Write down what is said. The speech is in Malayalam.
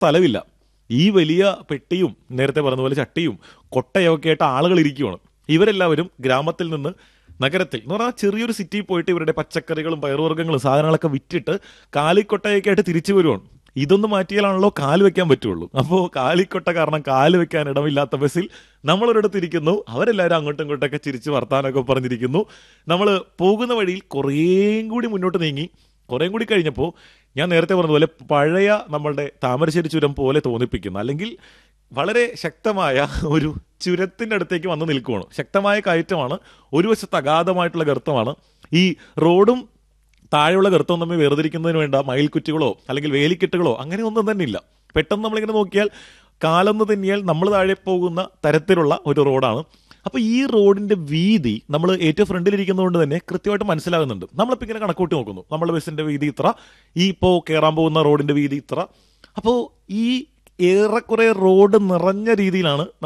സ്ഥലമില്ല ഈ വലിയ പെട്ടിയും നേരത്തെ പറഞ്ഞ പോലെ ചട്ടിയും കൊട്ടയൊക്കെ ആയിട്ട് ആളുകൾ ഇരിക്കുവാണ് ഇവരെല്ലാവരും ഗ്രാമത്തിൽ നിന്ന് നഗരത്തിൽ എന്ന് പറഞ്ഞാൽ ചെറിയൊരു സിറ്റിയിൽ പോയിട്ട് ഇവരുടെ പച്ചക്കറികളും പയറുവർഗ്ഗങ്ങളും സാധനങ്ങളൊക്കെ വിറ്റിട്ട് കാലിക്കൊട്ടയൊക്കെ ആയിട്ട് തിരിച്ചു വരുവാണ് ഇതൊന്ന് മാറ്റിയാലാണല്ലോ കാല് വെക്കാൻ പറ്റുള്ളൂ അപ്പോൾ കാലിക്കൊട്ട കാരണം കാല് വെക്കാൻ ഇടമില്ലാത്ത ബസ്സിൽ നമ്മളൊരിടത്ത് ഇരിക്കുന്നു അവരെല്ലാവരും അങ്ങോട്ടും ഇങ്ങോട്ടൊക്കെ ചിരിച്ച് വർത്താനൊക്കെ പറഞ്ഞിരിക്കുന്നു നമ്മൾ പോകുന്ന വഴിയിൽ കുറേയും കൂടി മുന്നോട്ട് നീങ്ങി കുറേയും കൂടി കഴിഞ്ഞപ്പോൾ ഞാൻ നേരത്തെ പറഞ്ഞതുപോലെ പഴയ നമ്മളുടെ താമരശ്ശേരി ചുരം പോലെ തോന്നിപ്പിക്കുന്ന അല്ലെങ്കിൽ വളരെ ശക്തമായ ഒരു ചുരത്തിൻ്റെ അടുത്തേക്ക് വന്ന് നിൽക്കുകയാണ് ശക്തമായ കയറ്റമാണ് ഒരു വശത്ത് അഗാധമായിട്ടുള്ള ഗർത്തമാണ് ഈ റോഡും താഴെയുള്ള ഗർത്തവും തമ്മിൽ വേർതിരിക്കുന്നതിന് വേണ്ട മയിൽക്കുറ്റികളോ അല്ലെങ്കിൽ വേലിക്കെട്ടുകളോ അങ്ങനെ ഒന്നും തന്നെ ഇല്ല പെട്ടെന്ന് നമ്മളിങ്ങനെ നോക്കിയാൽ കാലെന്ന് തന്നെയാൽ നമ്മൾ താഴെ പോകുന്ന തരത്തിലുള്ള ഒരു റോഡാണ് അപ്പോൾ ഈ റോഡിന്റെ വീതി നമ്മൾ ഏറ്റവും ഫ്രണ്ടിലിരിക്കുന്നതുകൊണ്ട് തന്നെ കൃത്യമായിട്ട് മനസ്സിലാകുന്നുണ്ട് നമ്മളിപ്പോൾ ഇങ്ങനെ കണക്കൂട്ടി നോക്കുന്നു നമ്മുടെ ബസ്സിന്റെ വീതി ഇത്ര ഈ ഇപ്പോൾ കയറാൻ പോകുന്ന റോഡിന്റെ വീതി ഇത്ര അപ്പോൾ ഈ ഏറെക്കുറെ റോഡ് നിറഞ്ഞ രീതിയിലാണ്